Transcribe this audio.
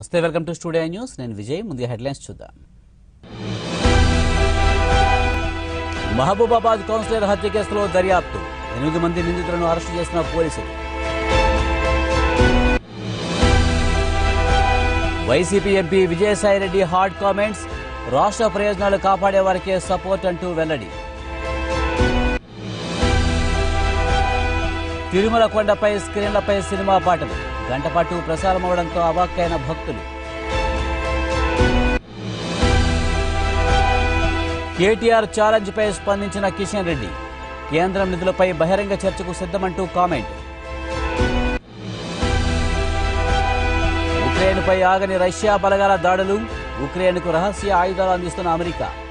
వస్తే welcome to studio news నేను విజయ్ ముందుగా హెడ్లైన్స్ చూద్దాం మహబూబాబాద్ కౌన్సిలర్ హత్య కేసులో దర్యాప్తు ఎనిమిది మంది నిందితులను అరెస్టు చేసిన పోలీసులు YCP MP Vijayasai Reddy hard comments రాష్ట్ర ప్రయోజనాలు కాపాడే వారికే సపోర్ట్ అంటూ వెల్లడి తిరుమల కొండపై స్క్రీన్లపై సినిమా పాటలు గంటపాటు ప్రసారమవడంతో అవాక్కైన భక్తులు కేటీఆర్ ఛాలెంజ్ పై స్పందించిన కిషన్ రెడ్డి కేంద్రం నిధులపై బహిరంగ చర్చకు సిద్ధమంటూ కామెంట్ ఉక్రెయిన్పై ఆగని రష్యా బలగాల దాడులు ఉక్రెయిన్కు రహస్య ఆయుధాలు అందిస్తున్న అమెరికా